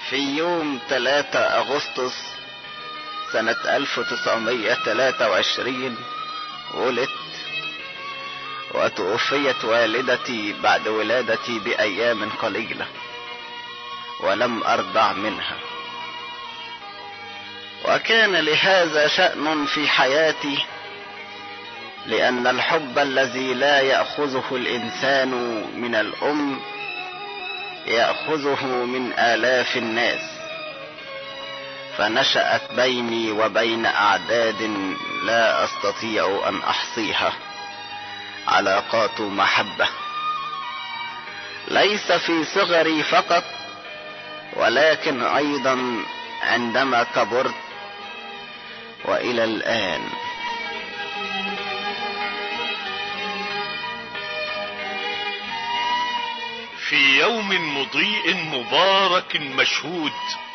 في يوم 3 أغسطس سنة 1923 ولدت وتوفيت والدتي بعد ولادتي بأيام قليلة ولم أرضع منها وكان لهذا شأن في حياتي لأن الحب الذي لا يأخذه الإنسان من الأم يأخذه من آلاف الناس فنشأت بيني وبين أعداد لا أستطيع أن أحصيها علاقات محبة ليس في صغري فقط ولكن أيضا عندما كبرت وإلى الآن في يوم مضيء مبارك مشهود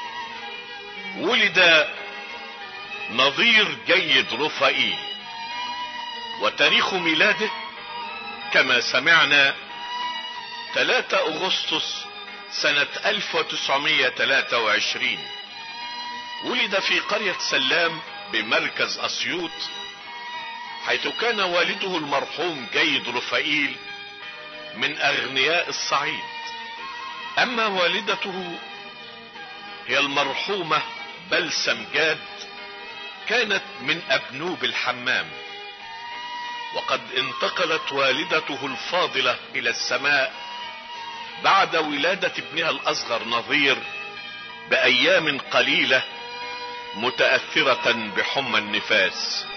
ولد نظير جيد رفائيل وتاريخ ميلاده كما سمعنا 3 اغسطس سنة 1923 ولد في قرية سلام بمركز اسيوط حيث كان والده المرحوم جيد رفائيل من اغنياء الصعيد اما والدته هي المرحومة بلسم جاد كانت من ابنوب الحمام وقد انتقلت والدته الفاضلة الى السماء بعد ولادة ابنها الاصغر نظير بايام قليلة متأثرة بحمى النفاس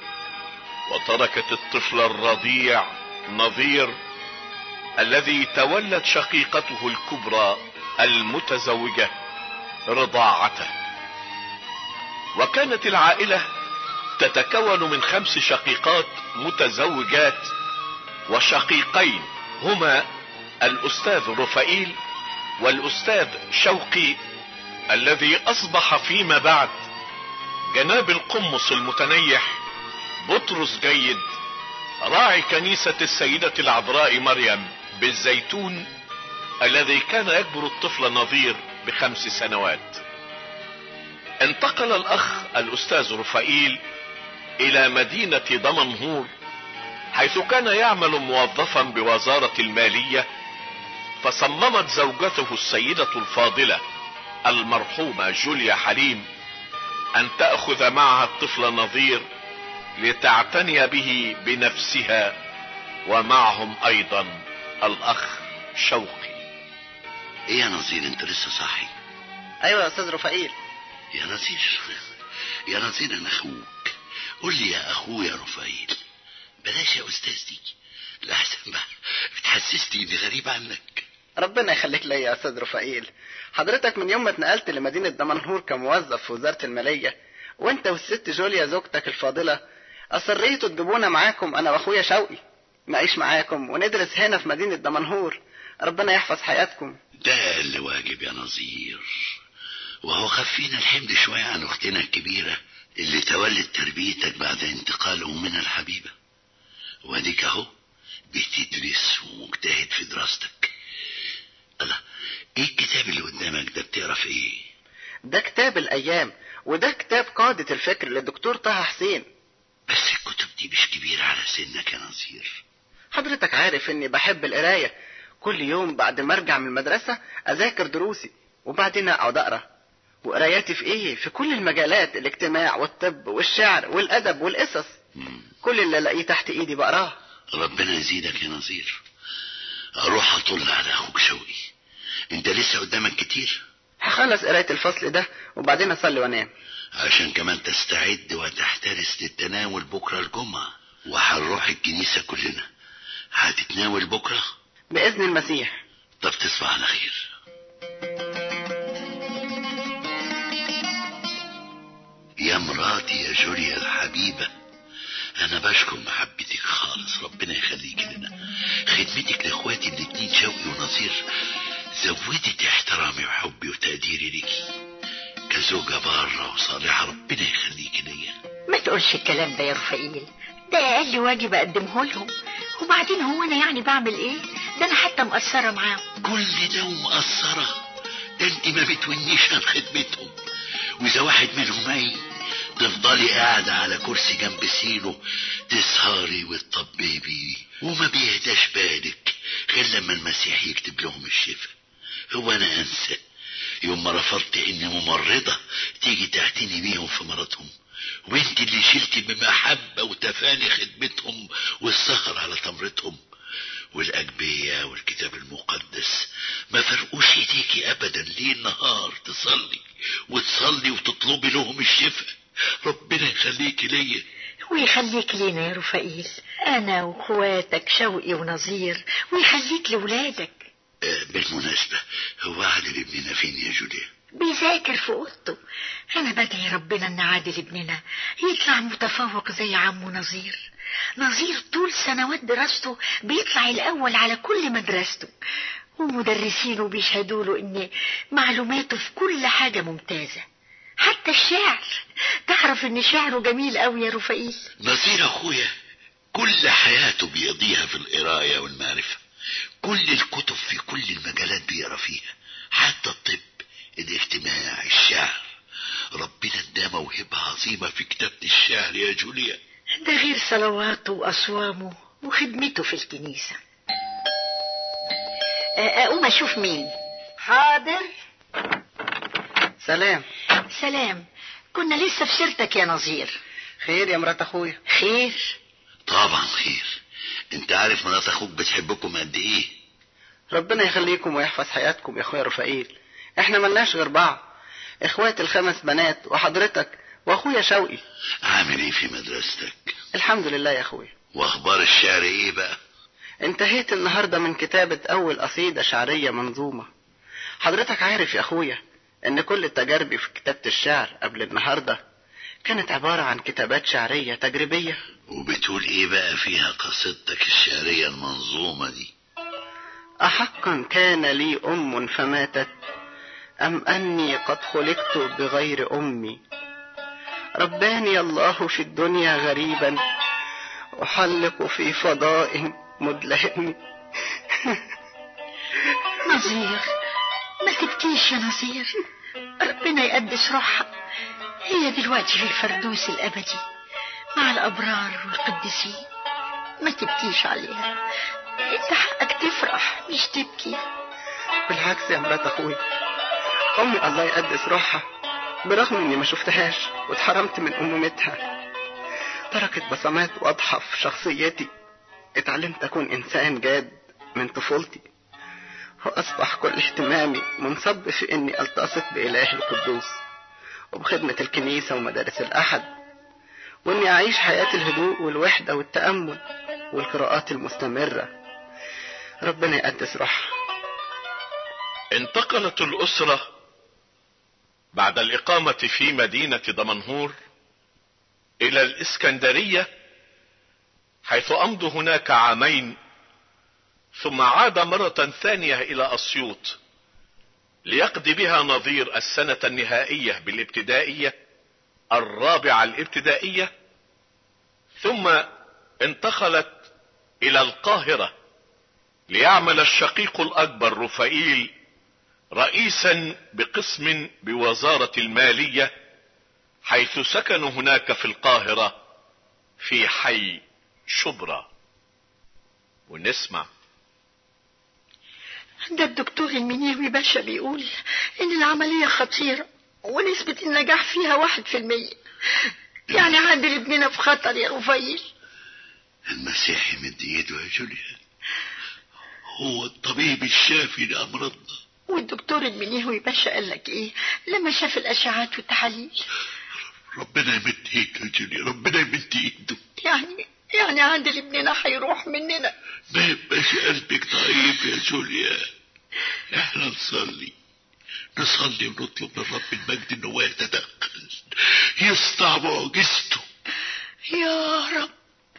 وتركت الطفل الرضيع نظير الذي تولت شقيقته الكبرى المتزوجة رضاعته وكانت العائلة تتكون من خمس شقيقات متزوجات وشقيقين هما الاستاذ رفائيل والاستاذ شوقي الذي اصبح فيما بعد جناب القمص المتنيح بطرس جيد راعي كنيسة السيدة العذراء مريم بالزيتون الذي كان يكبر الطفل نظير بخمس سنوات انتقل الاخ الاستاذ رفائيل الى مدينة دمنهور حيث كان يعمل موظفا بوزارة المالية فصممت زوجته السيدة الفاضلة المرحومة جوليا حليم ان تأخذ معها الطفل نظير لتعتني به بنفسها ومعهم ايضا الاخ شوقي ايه يا نظير انت لسه صاحي ايوه يا استاذ رفائيل يا نظير يا نظير انا اخوك قول لي يا اخويا رفائيل بلاش يا استاذ دي لحسن بقى بتحسسني اني غريب عنك ربنا يخليك ليا يا استاذ رفائيل حضرتك من يوم ما اتنقلت لمدينة دمنهور كموظف في وزارة المالية وانت والست جوليا زوجتك الفاضلة اصريتوا تجيبونا معاكم انا واخويا شوقي نعيش معاكم وندرس هنا في مدينة دمنهور ربنا يحفظ حياتكم ده اللي واجب يا نظير وهو خفينا الحمل شوية عن اختنا الكبيرة اللي تولت تربيتك بعد انتقال امنا الحبيبة واديك اهو بتدرس ومجتهد في دراستك الله ايه الكتاب اللي قدامك ده بتقرا في ايه ده كتاب الايام وده كتاب قادة الفكر للدكتور طه حسين بس الكتب دي مش كبيرة على سنك يا نظير حضرتك عارف اني بحب القراية كل يوم بعد ما ارجع من المدرسة اذاكر دروسي وبعدين اقعد اقرا وقراياتي في ايه في كل المجالات الاجتماع والطب والشعر والادب والقصص كل اللي الاقيه تحت ايدي بقراه ربنا يزيدك يا نظير اروح اطل على اخوك شوقي انت لسه قدامك كتير هخلص قراية الفصل ده وبعدين اصلي وانام عشان كمان تستعد وتحترس للتناول بكرة الجمعة وهنروح الكنيسة كلنا هتتناول بكرة باذن المسيح طب تصبح على خير يا مراتي يا جوليا الحبيبة أنا بشكر محبتك خالص ربنا يخليك لنا خدمتك لإخواتي الاتنين شوقي ونصير زودت احترامي وحبي وتقديري ليكي كزوجة بارة وصالحة ربنا يخليك ليا ما تقولش الكلام ده يا رفائيل ده اقل واجب اقدمه لهم وبعدين هو انا يعني بعمل ايه ده انا حتى مقصره معاهم كل ده ومقصرة ده انت ما بتونيش عن خدمتهم واذا واحد منهم ميت تفضلي قاعدة على كرسي جنب سينه تسهري وتطببي وما بيهداش بالك غير لما المسيح يكتب لهم الشفاء هو انا انسى يوم ما رفضت ان ممرضة تيجي تعتني بيهم في مرضهم وانت اللي شلتي بمحبة وتفاني خدمتهم والسهر على تمرتهم والأجبية والكتاب المقدس ما فرقوش ايديكي ابدا ليل نهار تصلي وتصلي وتطلبي لهم الشفاء ربنا يخليكي ليا ويخليك لينا يا رفائيل انا واخواتك شوقي ونظير ويخليك لولادك آه، بالمناسبة هو عادل ابننا فين يا جوليا بيذاكر في اوضته انا بدعي ربنا ان عادل ابننا يطلع متفوق زي عمه نظير نظير طول سنوات دراسته بيطلع الاول على كل مدرسته ومدرسينه بيشهدوا له ان معلوماته في كل حاجة ممتازة حتى الشعر تعرف ان شعره جميل قوي يا رفائيل نظير اخويا كل حياته بيقضيها في القراية والمعرفة كل الكتب في كل المجالات بيقرا فيها حتى الطب الاجتماع الشعر ربنا اداه موهبة عظيمة في كتابة الشعر يا جوليا ده غير صلواته وأصوامه وخدمته في الكنيسة أ- أقوم أشوف مين حاضر سلام سلام كنا لسه في سيرتك يا نظير خير يا مرات اخويا خير طبعا خير انت عارف مرات اخوك بتحبكم قد ايه ربنا يخليكم ويحفظ حياتكم يا اخويا رفائيل احنا ملناش غير بعض اخواتي الخمس بنات وحضرتك واخويا شوقي عامل ايه في مدرستك الحمد لله يا اخويا واخبار الشعر ايه بقى انتهيت النهاردة من كتابة أول قصيدة شعرية منظومة حضرتك عارف يا أخويا إن كل تجاربي في كتابة الشعر قبل النهاردة كانت عبارة عن كتابات شعرية تجريبية وبتقول ايه بقى فيها قصيدتك الشعرية المنظومة دي أحقا كان لي أم فماتت أم أني قد خلقت بغير أمي رباني الله في الدنيا غريبا أحلق في فضاء مدلهم نظير ما تبكيش يا نظير ربنا يقدس روحها هي دلوقتي في الفردوس الأبدي مع الأبرار والقديسين ما تبكيش عليها انت حقك تفرح مش تبكي بالعكس يا مرات أخوي أمي الله يقدس روحها برغم إني ما شفتهاش واتحرمت من أمومتها تركت بصمات واضحة في شخصيتي اتعلمت أكون إنسان جاد من طفولتي وأصبح كل اهتمامي منصب في إني ألتصق بإله القدوس وبخدمة الكنيسة ومدارس الأحد وإني أعيش حياة الهدوء والوحدة والتأمل والقراءات المستمرة ربنا يقدس روحها انتقلت الأسرة بعد الإقامة في مدينة دمنهور إلى الإسكندرية حيث أمضوا هناك عامين ثم عاد مرة ثانية إلى أسيوط ليقضي بها نظير السنة النهائية بالابتدائية الرابعة الابتدائية ثم انتقلت إلى القاهرة ليعمل الشقيق الأكبر رفائيل رئيسا بقسم بوزارة المالية حيث سكنوا هناك في القاهرة في حي شبرا ونسمع ده الدكتور المنيوي باشا بيقول ان العملية خطيرة ونسبة النجاح فيها واحد في المية يعني عادل ابننا في خطر يا رفيل المسيح يمد ايده يا جوليا هو الطبيب الشافي لأمراضنا والدكتور المنيوي باشا قال لك ايه لما شاف الاشعاعات والتحاليل ربنا يمد ايده يا جوليا ربنا يمد ايده يعني يعني عادل ابننا هيروح مننا ما يبقاش قلبك ضعيف يا جوليا احنا نصلي نصلي ونطلب من رب المجد ان هو يتدخل يصنع معجزته يا رب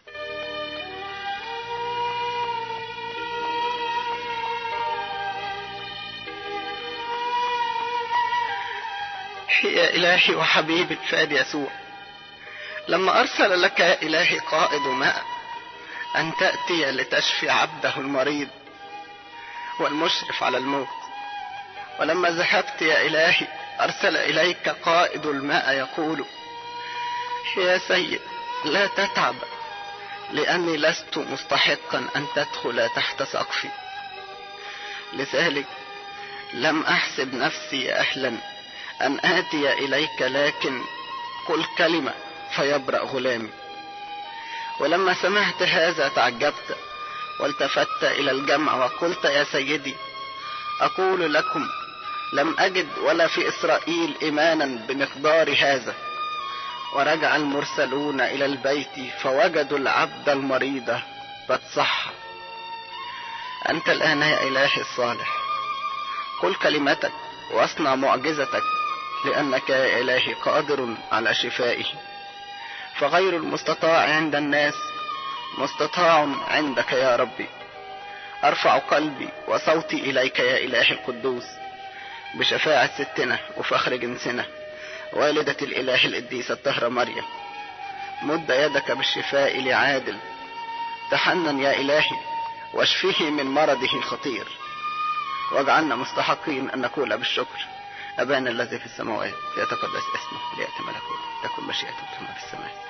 يا إلهي وحبيبي الفاد يسوع لما أرسل لك يا إلهي قائد ماء أن تأتي لتشفي عبده المريض والمشرف على الموت ولما ذهبت يا إلهي أرسل إليك قائد الماء يقول يا سيد لا تتعب لأني لست مستحقا أن تدخل تحت سقفي لذلك لم أحسب نفسي أهلا أن آتي إليك لكن قل كلمة فيبرأ غلامي ولما سمعت هذا تعجبت والتفت إلى الجمع وقلت يا سيدي أقول لكم لم أجد ولا في إسرائيل إيمانا بمقدار هذا ورجع المرسلون إلى البيت فوجدوا العبد المريض قد صح أنت الآن يا إلهي الصالح قل كلمتك واصنع معجزتك لأنك يا إلهي قادر على شفائه فغير المستطاع عند الناس مستطاع عندك يا ربي أرفع قلبي وصوتي إليك يا إلهي القدوس بشفاعة ستنا وفخر جنسنا والدة الإله القديسة الطهرة مريم مد يدك بالشفاء لعادل تحنن يا إلهي واشفيه من مرضه الخطير واجعلنا مستحقين أن نقول بالشكر أبانا الذي في السماوات ليتقدس اسمه ليأتي ملكوته تكن مشيئته كما في السماء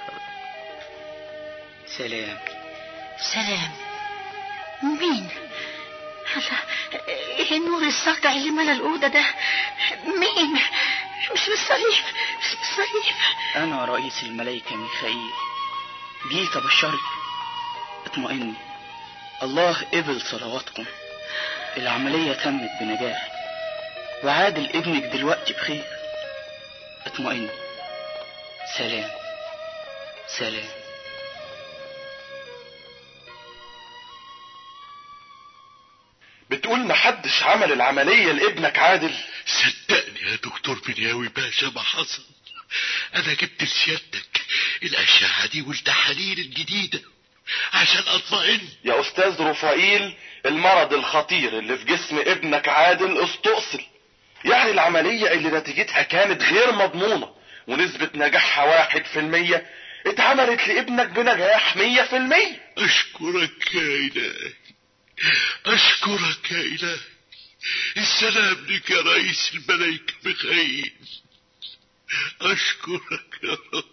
سلام سلام مين هلا ايه النور الساطع اللي ملا الأوضة ده مين مش بالصليب مش بالصليب أنا رئيس الملائكة ميخائيل جيت أبشرك اطمئني الله قبل صلواتكم العملية تمت بنجاح وعادل ابنك دلوقتي بخير اطمئني سلام سلام بتقول محدش عمل العملية لابنك عادل صدقني يا دكتور بنياوي باشا ما حصل انا جبت لسيادتك الاشعه دي والتحاليل الجديده عشان اطمئن يا استاذ رفائيل المرض الخطير اللي في جسم ابنك عادل استؤصل يعني العملية اللي نتيجتها كانت غير مضمونة ونسبة نجاحها واحد في المية اتعملت لابنك بنجاح مية في المية اشكرك يا الهي اشكرك يا الهي السلام لك يا رئيس الملائكة ميخائيل اشكرك يا رب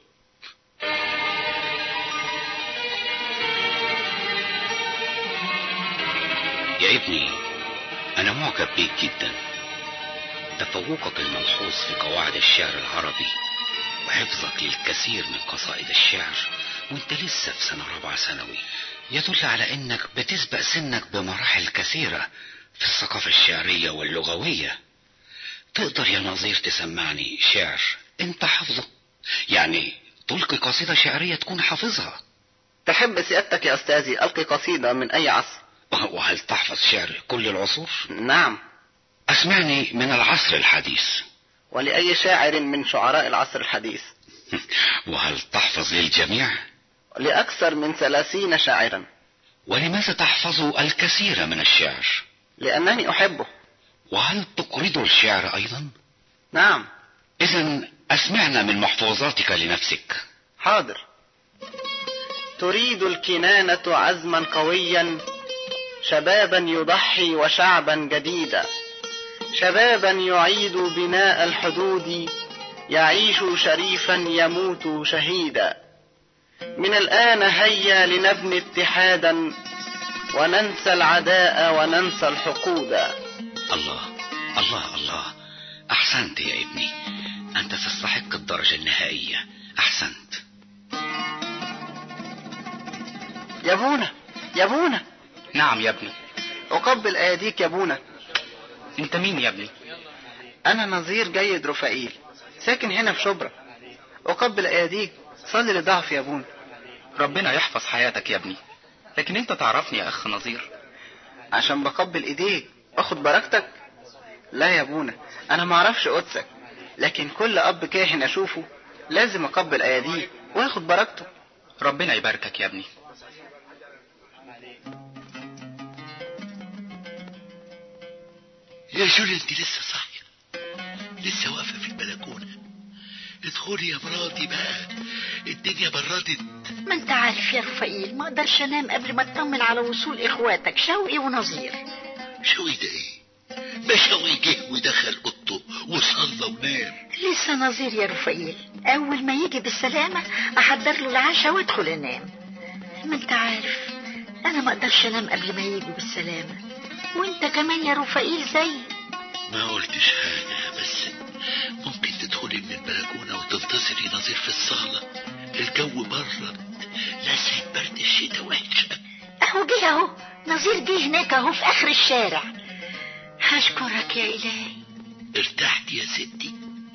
يا ابني أنا معجب بيك جدا تفوقك الملحوظ في قواعد الشعر العربي وحفظك للكثير من قصائد الشعر وانت لسه في سنة رابعة ثانوي يدل على انك بتسبق سنك بمراحل كثيرة في الثقافة الشعرية واللغوية تقدر يا نظير تسمعني شعر انت حافظه يعني تلقي قصيدة شعرية تكون حافظها تحب سيادتك يا أستاذي ألقي قصيدة من أي عصر وهل تحفظ شعر كل العصور نعم اسمعني من العصر الحديث ولأي شاعر من شعراء العصر الحديث وهل تحفظ للجميع لأكثر من ثلاثين شاعرا ولماذا تحفظ الكثير من الشعر لأنني أحبه وهل تقرض الشعر ايضا نعم اذا اسمعنا من محفوظاتك لنفسك حاضر تريد الكنانة عزما قويا شبابا يضحي وشعبا جديدا شبابا يعيد بناء الحدود يعيش شريفا يموت شهيدا من الآن هيا لنبني اتحادا وننسى العداء وننسى الحقودا الله الله الله احسنت يا ابني انت تستحق الدرجة النهائية احسنت يا بونا يا بونا نعم يا ابني أقبل أيديك يا بونا انت مين يا ابني أنا نظير جيد رفائيل ساكن هنا في شبرا أقبل أيديك صلي لضعفي يا بونا ربنا يحفظ حياتك يا ابني لكن انت تعرفني يا اخ نظير عشان بقبل ايديك واخد بركتك لا يا ابونا انا معرفش قدسك لكن كل اب كاهن اشوفه لازم اقبل اياديه واخد بركته ربنا يباركك يا ابني يا جولي انت لسه صاحية لسه واقفة في البلكونة ادخلي يا مراتي بقى الدنيا بردت ما انت عارف يا رفائيل ما اقدرش انام قبل ما اطمن على وصول اخواتك شوقي ونظير شوي ده ايه ما شوي جه لسه نظير يا رفائيل اول ما يجي بالسلامة احضر له العشاء وادخل انام ما انت عارف انا ما اقدرش انام قبل ما يجوا بالسلامة وانت كمان يا رفائيل زي ما قلتش حاجة بس ممكن تدخلي من البلكونة وتنتظري نظير في الصالة الجو برد لسه برد الشتاء وحشة اهو جه اهو نظير جه هناك اهو في اخر الشارع هشكرك يا الهي ارتحت يا ستي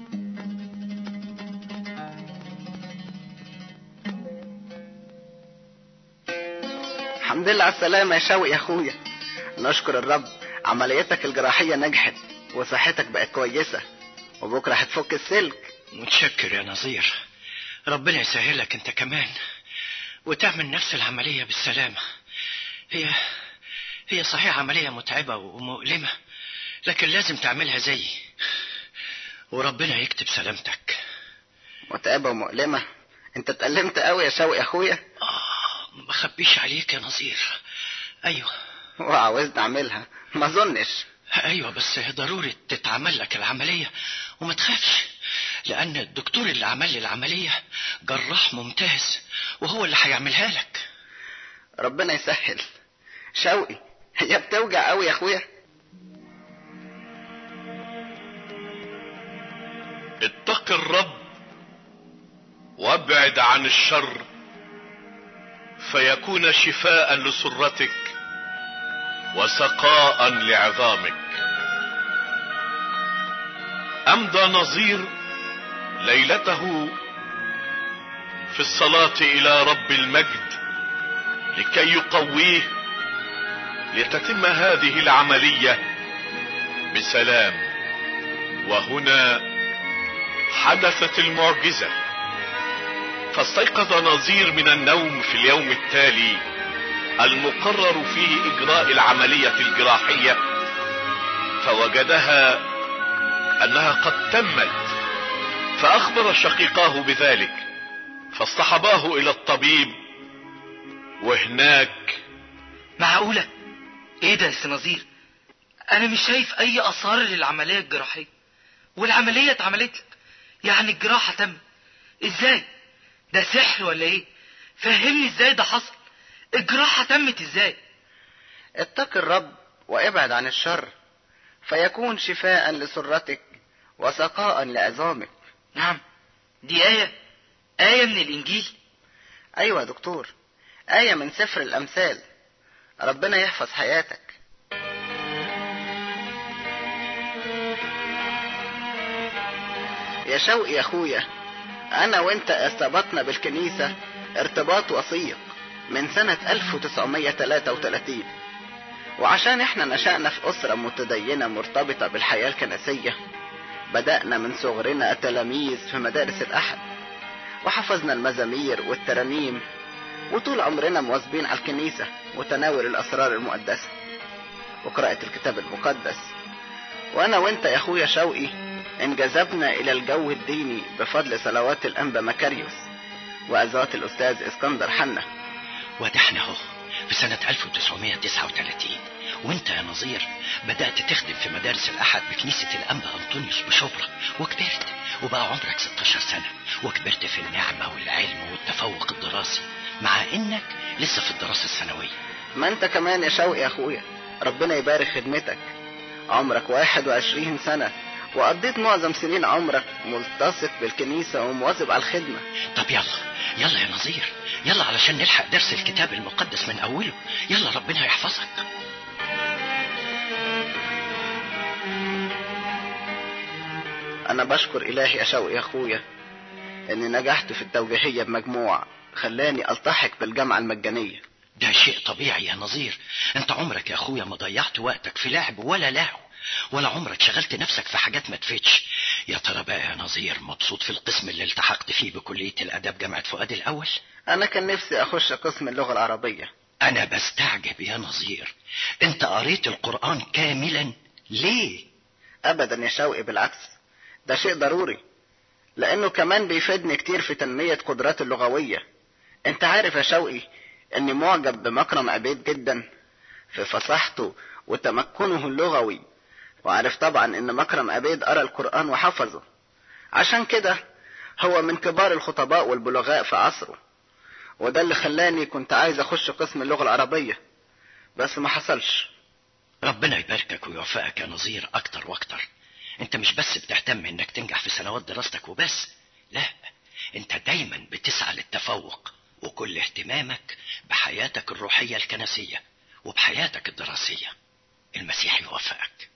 الحمد لله على السلامة يا شوقي يا اخويا نشكر الرب عمليتك الجراحية نجحت وصحتك بقت كويسة وبكرة هتفك السلك متشكر يا نظير ربنا يسهلك انت كمان وتعمل نفس العملية بالسلامة هي هي صحيح عملية متعبة ومؤلمة لكن لازم تعملها زيي وربنا يكتب سلامتك متعبة ومؤلمة انت اتألمت قوي يا شوقي يا اخويا آه ما خبيش عليك يا نظير ايوه وعاوزني اعملها ما اظنش ايوه بس ضروري تتعمل لك العملية وما تخافش لان الدكتور اللي عمل لي العملية جراح ممتاز وهو اللي هيعملها لك ربنا يسهل شوقي هي بتوجع قوي يا اخويا اتق الرب وابعد عن الشر فيكون شفاء لسرتك وسقاء لعظامك امضى نظير ليلته في الصلاه الى رب المجد لكي يقويه لتتم هذه العمليه بسلام وهنا حدثت المعجزه فاستيقظ نظير من النوم في اليوم التالي المقرر فيه اجراء العمليه الجراحيه فوجدها انها قد تمت فاخبر شقيقاه بذلك فاصطحباه الى الطبيب وهناك معقولة ايه ده يا أستاذ نظير انا مش شايف اي اثار للعملية الجراحية والعملية اتعملت لك يعني الجراحة تم ازاي ده سحر ولا ايه فهمني ازاي ده حصل الجراحة تمت ازاي اتق الرب وابعد عن الشر فيكون شفاء لسرتك وسقاء لعظامك نعم دي آية آية من الإنجيل ايوه يا دكتور آية من سفر الأمثال ربنا يحفظ حياتك يا شوقي يا أخويا أنا وأنت ارتبطنا بالكنيسة ارتباط وثيق من سنة 1933 وعشان احنا نشأنا في أسرة متدينة مرتبطة بالحياة الكنسية بدأنا من صغرنا تلاميذ في مدارس الأحد وحفظنا المزامير والترانيم وطول عمرنا مواظبين على الكنيسة وتناول الأسرار المقدسة وقراءة الكتاب المقدس وأنا وأنت يا أخويا شوقي انجذبنا إلى الجو الديني بفضل صلوات الأنبا مكاريوس وأزوات الأستاذ اسكندر حنا وده احنا اهو في سنة 1939 وانت يا نظير بدأت تخدم في مدارس الأحد بكنيسة الأنبا أنطونيوس بشبرا وكبرت وبقى عمرك 16 سنة وكبرت في النعمة والعلم والتفوق الدراسي مع انك لسه في الدراسة الثانوية ما أنت كمان يا شوقي يا أخويا ربنا يبارك خدمتك عمرك 21 سنة وقضيت معظم سنين عمرك ملتصق بالكنيسة ومواظب على الخدمة طب يلا يلا يا نظير يلا علشان نلحق درس الكتاب المقدس من أوله يلا ربنا يحفظك أنا بشكر إلهي يا شوقي يا أخويا إني نجحت في التوجيهية بمجموع خلاني ألتحق بالجامعة المجانية ده شيء طبيعي يا نظير انت عمرك يا اخويا ما ضيعت وقتك في لعب ولا لهو ولا عمرك شغلت نفسك في حاجات ما تفيدش يا ترى بقى يا نظير مبسوط في القسم اللي التحقت فيه بكلية الاداب جامعة فؤاد الاول أنا كان نفسي أخش قسم اللغة العربية انا بستعجب يا نظير انت قريت القرآن كاملا ليه أبدا يا شوقي بالعكس ده شيء ضروري لأنه كمان بيفيدني كتير في تنمية قدراتي اللغوية أنت عارف يا شوقي إني معجب بمكرم عبيد جدا في فصاحته وتمكنه اللغوي وعارف طبعا إن مكرم عبيد قرأ القرآن وحفظه عشان كده هو من كبار الخطباء والبلغاء في عصره وده اللي خلاني كنت عايز اخش قسم اللغة العربية بس ما حصلش ربنا يباركك ويوفقك يا نظير اكتر واكتر انت مش بس بتهتم انك تنجح في سنوات دراستك وبس لا انت دايما بتسعى للتفوق وكل اهتمامك بحياتك الروحية الكنسية وبحياتك الدراسية المسيح يوفقك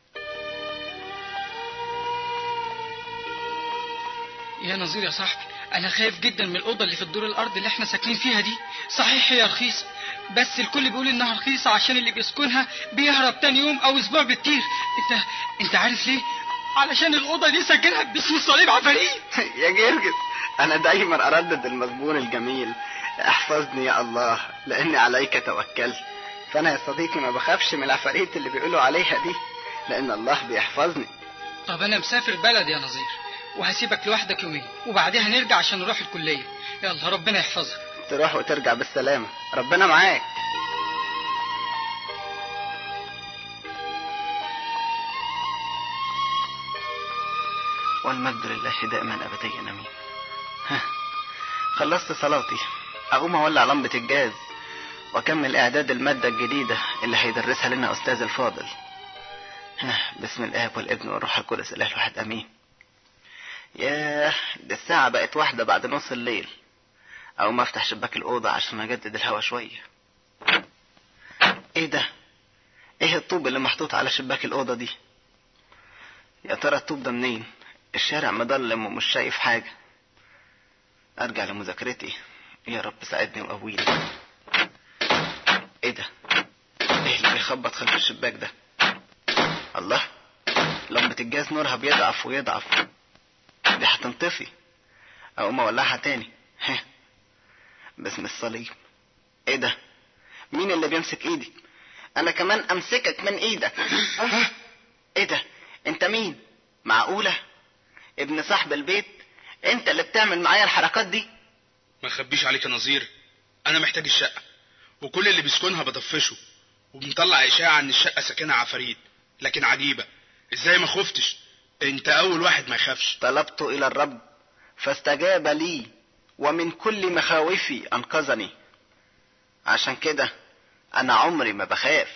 يا نظير يا صاحبي انا خايف جدا من الاوضه اللي في الدور الارض اللي احنا ساكنين فيها دي صحيح هي رخيصه بس الكل بيقول انها رخيصه عشان اللي بيسكنها بيهرب تاني يوم او اسبوع بالكتير انت انت عارف ليه علشان الاوضه دي ساكنها باسم صليب عفاريت يا جرجس انا دايما اردد المزبون الجميل احفظني يا الله لاني عليك توكلت فانا يا صديقي ما بخافش من العفاريت اللي بيقولوا عليها دي لان الله بيحفظني طب انا مسافر بلد يا نظير وهسيبك لوحدك يومين وبعدها نرجع عشان نروح الكليه يلا ربنا يحفظك تروح وترجع بالسلامة ربنا معاك والمجد لله دائما ابديا امين ها، خلصت صلاتي اقوم اولع لمبة الجاز واكمل اعداد المادة الجديدة اللي هيدرسها لنا استاذ الفاضل ها، بسم الاب والابن والروح القدس الاله الواحد امين ياه دي الساعة بقت واحدة بعد نص الليل أقوم أفتح شباك الأوضة عشان أجدد الهوا شوية إيه ده؟ إيه الطوب اللي محطوط على شباك الأوضة دي؟ يا ترى الطوب ده منين؟ الشارع مضلم ومش شايف حاجة أرجع لمذاكرتي يا رب ساعدني وقويني إيه ده؟ إيه اللي بيخبط خلف الشباك ده؟ الله لمبة الجاز نورها بيضعف ويضعف دي هتنطفي اقوم اولعها تاني ها باسم الصليب ايه ده مين اللي بيمسك ايدي انا كمان امسكك من ايدك ايه ده انت مين معقولة ابن صاحب البيت انت اللي بتعمل معايا الحركات دي ما اخبيش عليك يا نظير انا محتاج الشقه وكل اللي بيسكنها بطفشه وبنطلع اشاعه ان الشقه ساكنها عفاريت لكن عجيبه ازاي ما خفتش انت اول واحد ما يخافش طلبت الى الرب فاستجاب لي ومن كل مخاوفي انقذني عشان كده انا عمري ما بخاف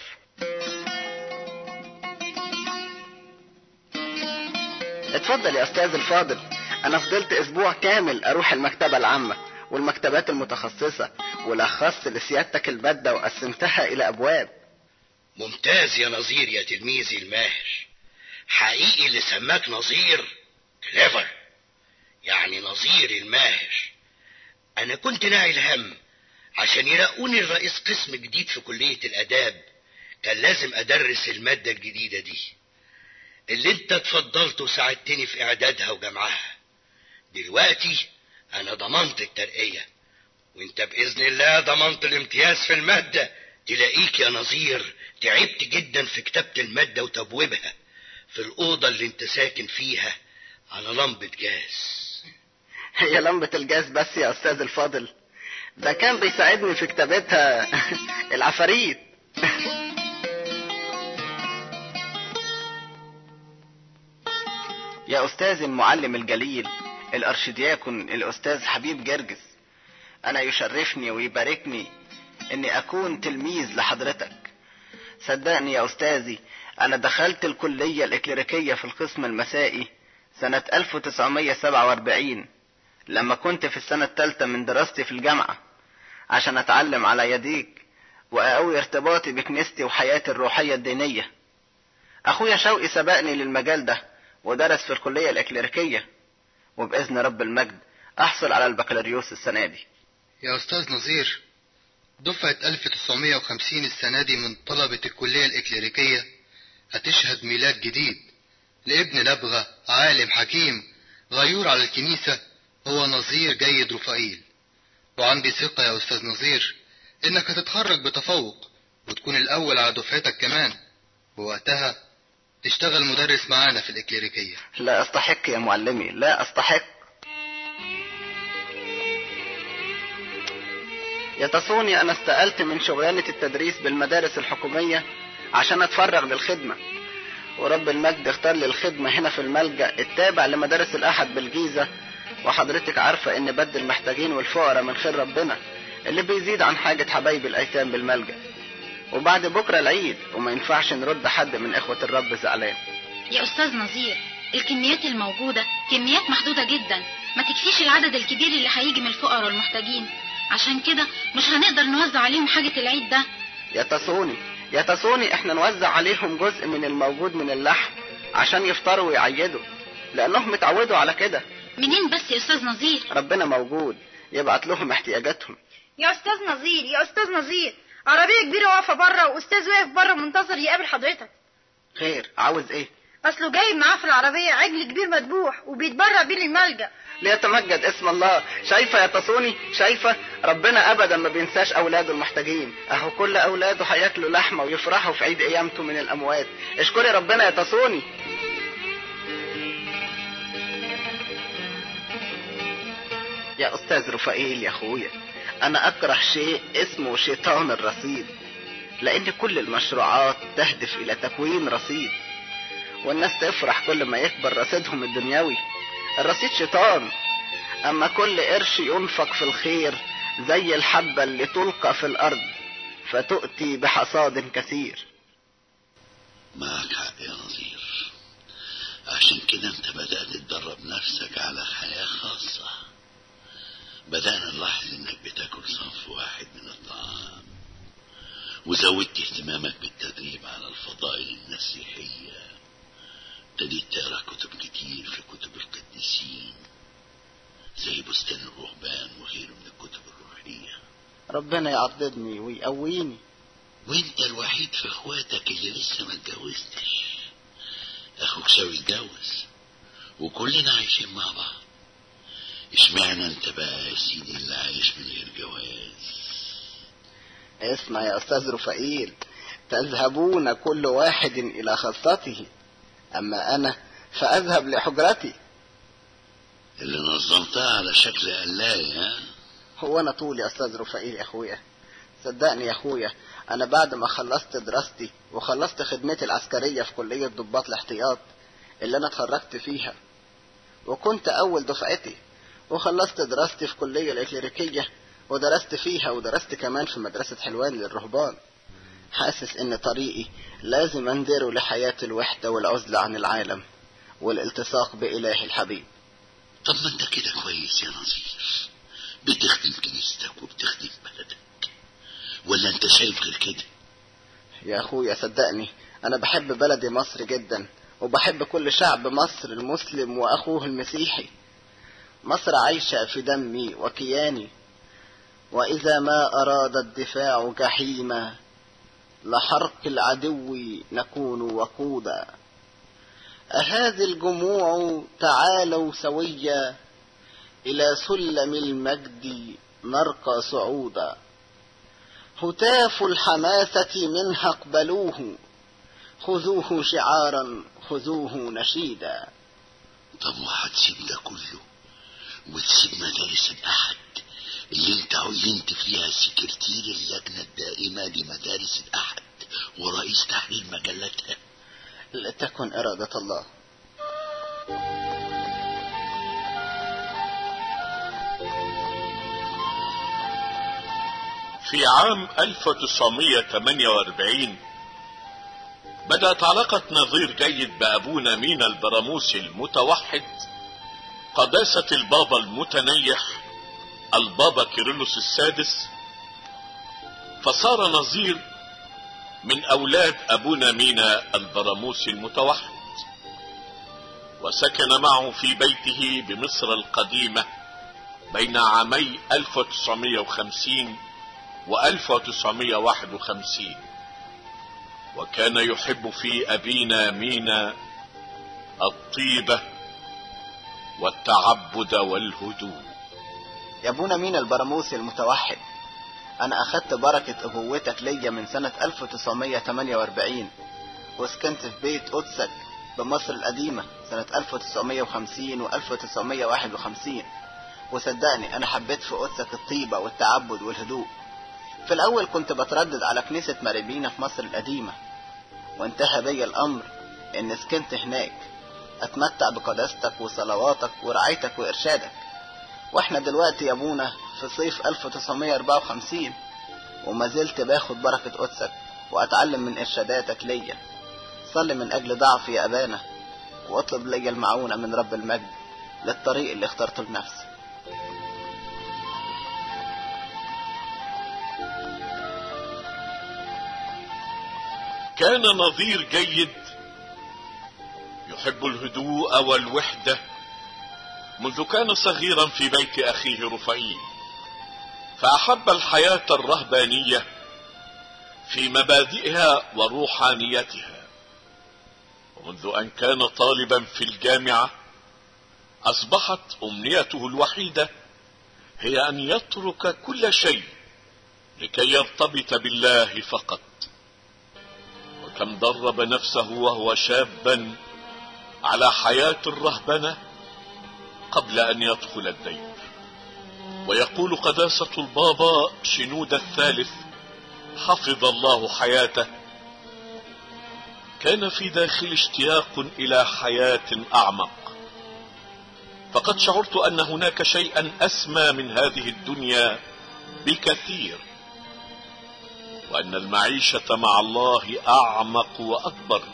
اتفضل يا استاذ الفاضل انا فضلت اسبوع كامل اروح المكتبة العامة والمكتبات المتخصصة ولخصت لسيادتك المادة وقسمتها الى ابواب ممتاز يا نظير يا تلميذي الماهر حقيقي اللي سماك نظير كليفر يعني نظير الماهر انا كنت ناعي الهم عشان يرقوني الرئيس قسم جديد في كلية الاداب كان لازم ادرس المادة الجديدة دي اللي انت اتفضلت وساعدتني في اعدادها وجمعها دلوقتي انا ضمنت الترقية وانت باذن الله ضمنت الامتياز في المادة تلاقيك يا نظير تعبت جدا في كتابة المادة وتبويبها في الأوضة اللي انت ساكن فيها على لمبة جاز هي لمبة الجاز بس يا استاذ الفاضل ده كان بيساعدني في كتابتها العفاريت يا استاذ المعلم الجليل الارشدياكون الاستاذ حبيب جرجس انا يشرفني ويباركني اني اكون تلميذ لحضرتك صدقني يا استاذي انا دخلت الكلية الاكليريكية في القسم المسائي سنة 1947 لما كنت في السنة الثالثة من دراستي في الجامعة عشان اتعلم على يديك واقوي ارتباطي بكنيستي وحياتي الروحية الدينية اخويا شوقي سبقني للمجال ده ودرس في الكلية الاكليريكية وباذن رب المجد احصل على البكالوريوس السنة دي يا أستاذ نظير دفعة 1950 السنة دي من طلبة الكلية الإكليريكية هتشهد ميلاد جديد لابن لبغة عالم حكيم غيور على الكنيسة هو نظير جيد رفائيل وعندي ثقة يا أستاذ نظير إنك هتتخرج بتفوق وتكون الأول على دفعتك كمان ووقتها تشتغل مدرس معانا في الإكليريكية لا استحق يا معلمي لا استحق يتصوني انا استقلت من شغلانة التدريس بالمدارس الحكومية عشان اتفرغ للخدمة ورب المجد اختار لي الخدمة هنا في الملجأ التابع لمدارس الأحد بالجيزة وحضرتك عارفة إن بد المحتاجين والفقراء من خير ربنا اللي بيزيد عن حاجة حبايب الأيتام بالملجأ وبعد بكرة العيد وما ينفعش نرد حد من إخوة الرب زعلان يا أستاذ نظير الكميات الموجودة كميات محدودة جدا ما تكفيش العدد الكبير اللي هيجي من الفقراء والمحتاجين عشان كده مش هنقدر نوزع عليهم حاجة العيد ده يا تصوني يا تصوني احنا نوزع عليهم جزء من الموجود من اللحم عشان يفطروا ويعيدوا لأنهم اتعودوا على كده منين بس يا أستاذ نظير ربنا موجود يبعت لهم احتياجاتهم يا استاذ نظير يا استاذ نظير عربيه كبيره واقفه بره واستاذ واقف بره منتظر يقابل حضرتك خير عاوز ايه اصله جايب معاه في العربيه عجل كبير مذبوح وبيتبرع بيه للملجأ ليتمجد اسم الله شايفة يا تصوني شايفة ربنا ابدا ما بينساش اولاده المحتاجين اهو كل اولاده هياكلوا لحمة ويفرحوا في عيد قيامته من الاموات اشكري ربنا يا تصوني يا استاذ رفائيل يا اخويا انا اكره شيء اسمه شيطان الرصيد لان كل المشروعات تهدف الى تكوين رصيد والناس تفرح كل ما يكبر رصيدهم الدنيوي الرصيد شيطان اما كل قرش ينفق في الخير زي الحبة اللي تلقى في الارض فتؤتي بحصاد كثير معك حق يا نظير عشان كده انت بدأت تدرب نفسك على حياة خاصة بدأنا نلاحظ انك بتاكل صنف واحد من الطعام وزودت اهتمامك بالتدريب على الفضائل المسيحية ابتديت تقرا كتب كتير في كتب القديسين زي بستان الرهبان وغيره من الكتب الروحية ربنا يعضدني ويقويني وانت الوحيد في اخواتك اللي لسه ما اتجوزتش اخوك شاوي اتجوز وكلنا عايشين مع بعض اشمعنى انت بقى يا سيدي اللي عايش من غير جواز اسمع يا استاذ رفائيل تذهبون كل واحد الى خاصته اما انا فاذهب لحجرتي اللي نظمتها على شكل قلاية ها هو انا طول يا استاذ رفائيل يا اخويا صدقني يا اخويا انا بعد ما خلصت دراستي وخلصت خدمتي العسكرية في كلية ضباط الاحتياط اللي انا اتخرجت فيها وكنت اول دفعتي وخلصت دراستي في كلية الإكليريكية ودرست فيها ودرست كمان في مدرسة حلوان للرهبان حاسس ان طريقي لازم اندره لحياة الوحدة والعزلة عن العالم والالتصاق بإله الحبيب طب ما انت كده كويس يا نظير بتخدم كنيستك وبتخدم بلدك ولا انت شايف غير كده يا اخويا صدقني انا بحب بلدي مصر جدا وبحب كل شعب مصر المسلم واخوه المسيحي مصر عايشة في دمي وكياني وإذا ما أراد الدفاع جحيما لحرق العدو نكون وقودا أهذه الجموع تعالوا سويا إلى سلم المجد نرقى صعودا هتاف الحماسة منها اقبلوه خذوه شعارا خذوه نشيدا طب وهتسيب ده كله وتسيب مدارس الأحد اللي انت عينت فيها سكرتير اللجنة الدائمة لمدارس الأحد ورئيس تحرير مجلتها لتكن إرادة الله في عام 1948 بدأت علاقة نظير جيد بأبونا مينا البراموسي المتوحد قداسة البابا المتنيح البابا كيرلس السادس فصار نظير من أولاد أبونا مينا البراموسي المتوحد وسكن معه في بيته بمصر القديمة بين عامي 1950 و 1951 وكان يحب في أبينا مينا الطيبة والتعبد والهدوء يا ابونا مين البراموسي المتوحد انا اخدت بركة ابوتك ليا من سنة 1948 وسكنت في بيت قدسك بمصر القديمة سنة 1950 و 1951 وصدقني انا حبيت في قدسك الطيبة والتعبد والهدوء في الاول كنت بتردد على كنيسة ماريبينا في مصر القديمة وانتهى بي الامر إن سكنت هناك أتمتع بقداستك وصلواتك ورعايتك وإرشادك وإحنا دلوقتي يا أبونا في صيف 1954 وما زلت باخد بركة قدسك وأتعلم من إرشاداتك ليا صل من أجل ضعفي يا أبانا واطلب لي المعونة من رب المجد للطريق اللي اخترته لنفسي كان نظير جيد يحب الهدوء والوحدة منذ كان صغيرا في بيت أخيه رفعيل فأحب الحياة الرهبانية في مبادئها وروحانيتها ومنذ أن كان طالبا في الجامعة أصبحت أمنيته الوحيدة هي أن يترك كل شيء لكي يرتبط بالله فقط وكم درب نفسه وهو شابا على حياة الرهبنة قبل أن يدخل الدين ويقول قداسة البابا شنود الثالث حفظ الله حياته كان في داخل اشتياق إلى حياة أعمق فقد شعرت أن هناك شيئا أسمى من هذه الدنيا بكثير وأن المعيشة مع الله أعمق وأكبر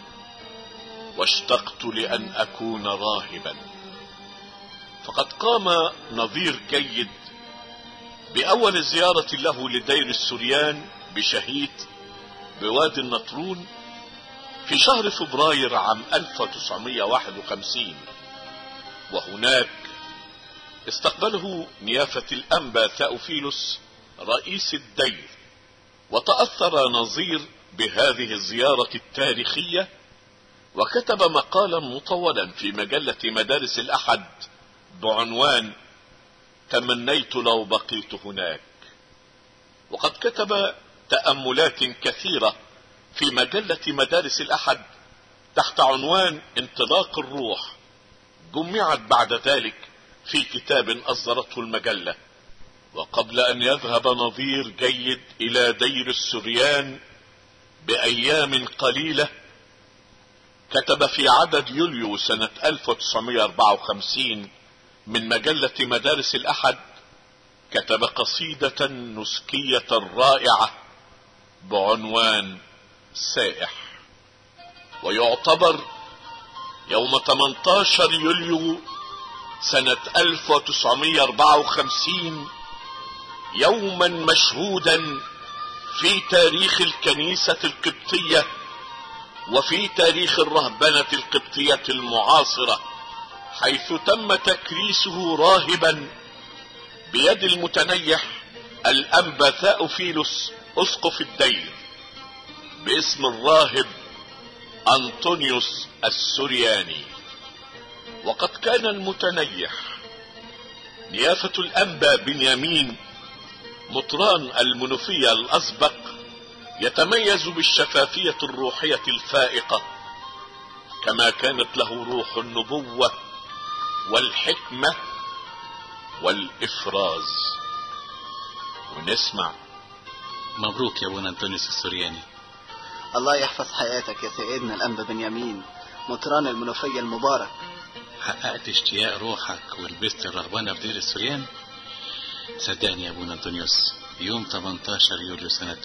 واشتقت لأن أكون راهبا فقد قام نظير جيد بأول زيارة له لدير السريان بشهيد بوادي النطرون في شهر فبراير عام 1951 وهناك استقبله نيافة الأنبا ثأوفيلوس رئيس الدير وتأثر نظير بهذه الزيارة التاريخية وكتب مقالا مطولا في مجلة مدارس الأحد بعنوان تمنيت لو بقيت هناك وقد كتب تأملات كثيرة في مجلة مدارس الأحد تحت عنوان انطلاق الروح جمعت بعد ذلك في كتاب أصدرته المجلة وقبل أن يذهب نظير جيد إلى دير السريان بأيام قليلة كتب في عدد يوليو سنة 1954 من مجلة مدارس الأحد كتب قصيدة نسكية رائعة بعنوان سائح ويعتبر يوم 18 يوليو سنة 1954 يوما مشهودا في تاريخ الكنيسة القبطية وفي تاريخ الرهبنة القبطية المعاصرة حيث تم تكريسه راهبا بيد المتنيح الأنبا ثاؤفيلوس أسقف الدير باسم الراهب أنطونيوس السرياني وقد كان المتنيح نيافة الأنبا بنيامين مطران المنوفية الأسبق يتميز بالشفافية الروحية الفائقة كما كانت له روح النبوة والحكمة والإفراز ونسمع مبروك يا ابونا انطونيوس السورياني الله يحفظ حياتك يا سيدنا الأنبا بنيامين مطران المنوفية المبارك حققت اشتياق روحك ولبست الرهبنة في دير السوريان صدقني يا ابونا انطونيوس يوم 18 يوليو سنة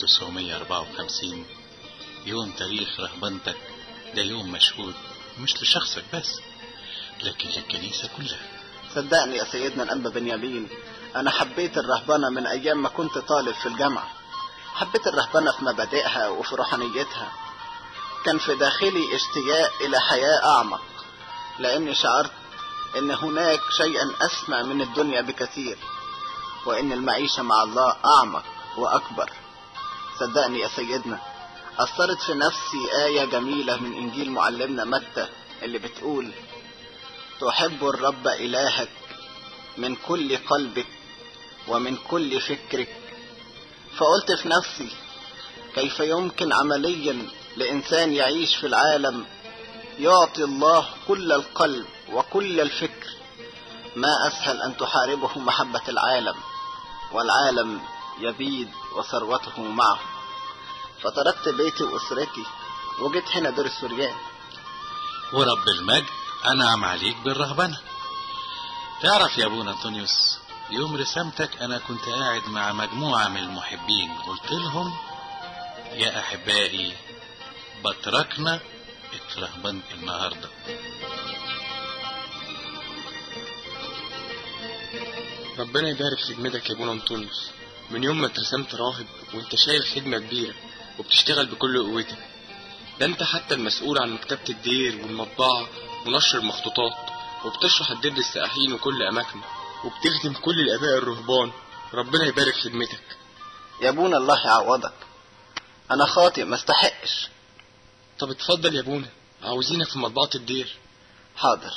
1954 يوم تاريخ رهبنتك ده يوم مشهود مش لشخصك بس لكن للكنيسة كلها صدقني يا سيدنا الأنبا بنيامين أنا حبيت الرهبنة من أيام ما كنت طالب في الجامعة حبيت الرهبنة في مبادئها وفي روحانيتها كان في داخلي اشتياق إلى حياة أعمق لأني شعرت إن هناك شيئا أسمى من الدنيا بكثير وإن المعيشة مع الله أعمق وأكبر صدقني يا سيدنا أثرت في نفسي آية جميلة من إنجيل معلمنا متى اللي بتقول تحب الرب إلهك من كل قلبك ومن كل فكرك فقلت في نفسي كيف يمكن عمليا لإنسان يعيش في العالم يعطي الله كل القلب وكل الفكر ما أسهل أن تحاربه محبة العالم والعالم يبيد وثروته معه فتركت بيتي وأسرتي وجيت هنا دور السوريان ورب المجد أنعم عليك بالرهبنة تعرف يا أبونا أنطونيوس يوم رسامتك أنا كنت قاعد مع مجموعة من المحبين قلت لهم يا أحبائي بتركنا اترهبنت النهاردة ربنا يبارك خدمتك يا ابونا انطونيوس من يوم ما اترسمت راهب وانت شايل خدمة كبيرة وبتشتغل بكل قوتك ده انت حتى المسؤول عن مكتبة الدير والمطبعة ونشر المخطوطات وبتشرح الدير للسائحين وكل أماكنه وبتخدم كل الآباء الرهبان ربنا يبارك خدمتك يا ابونا الله يعوضك انا خاطئ ما استحقش طب اتفضل يا ابونا عاوزينك في مطبعة الدير حاضر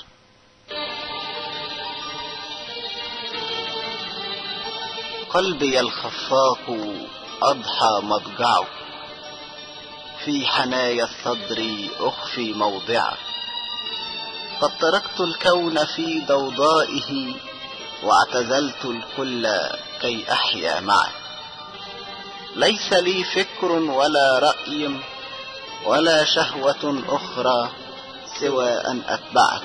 قلبي الخفاق أضحى مضجعه في حنايا الصدر أخفي موضعه قد تركت الكون في ضوضائه واعتزلت الكل كي أحيا معه ليس لي فكر ولا رأي ولا شهوة أخرى سوى أن أتبعك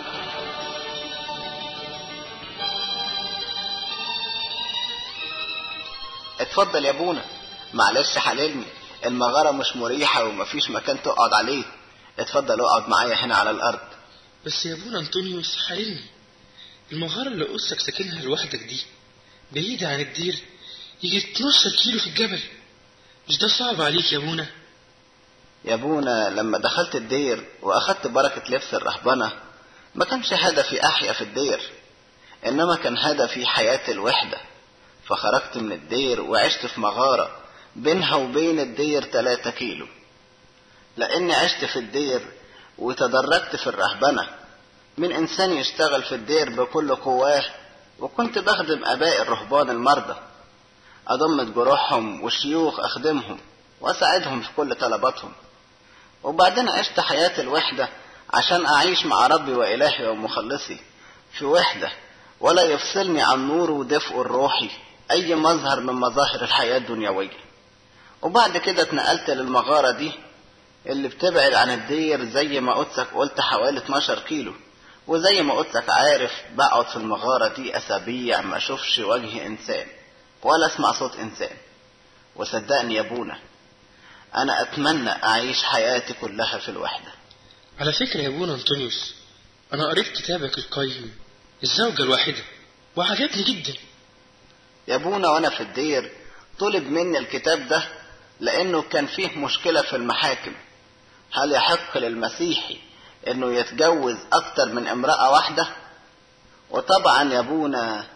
اتفضل يا ابونا معلش حللني المغارة مش مريحة ومفيش مكان تقعد عليه اتفضل اقعد معايا هنا على الارض بس يا ابونا انطونيوس حللني المغارة اللي أسك ساكنها لوحدك دي بعيدة عن الدير يجي 12 كيلو في الجبل مش ده صعب عليك يا ابونا يا ابونا لما دخلت الدير واخدت بركة لبس الرهبنة ما كانش هدفي احيا في الدير انما كان هدفي حياة الوحدة فخرجت من الدير وعشت في مغارة بينها وبين الدير 3 كيلو لاني عشت في الدير وتدرجت في الرهبنة من انسان يشتغل في الدير بكل قواه وكنت بخدم اباء الرهبان المرضى اضم جروحهم والشيوخ اخدمهم واساعدهم في كل طلباتهم وبعدين عشت حياة الوحدة عشان اعيش مع ربي والهي ومخلصي في وحدة ولا يفصلني عن نوره ودفئه الروحي اي مظهر من مظاهر الحياة الدنيوية وبعد كده اتنقلت للمغارة دي اللي بتبعد عن الدير زي ما قدسك قلت حوالي 12 كيلو وزي ما قدسك عارف بقعد في المغارة دي اسابيع ما اشوفش وجه انسان ولا اسمع صوت انسان وصدقني يا ابونا انا اتمنى اعيش حياتي كلها في الوحدة على فكرة يا ابونا انطونيوس انا قريت كتابك القيم الزوجة الواحدة وعجبني جدا يا ابونا وانا في الدير طلب مني الكتاب ده لانه كان فيه مشكلة في المحاكم هل يحق للمسيحي انه يتجوز اكتر من امرأة واحدة وطبعا يا ابونا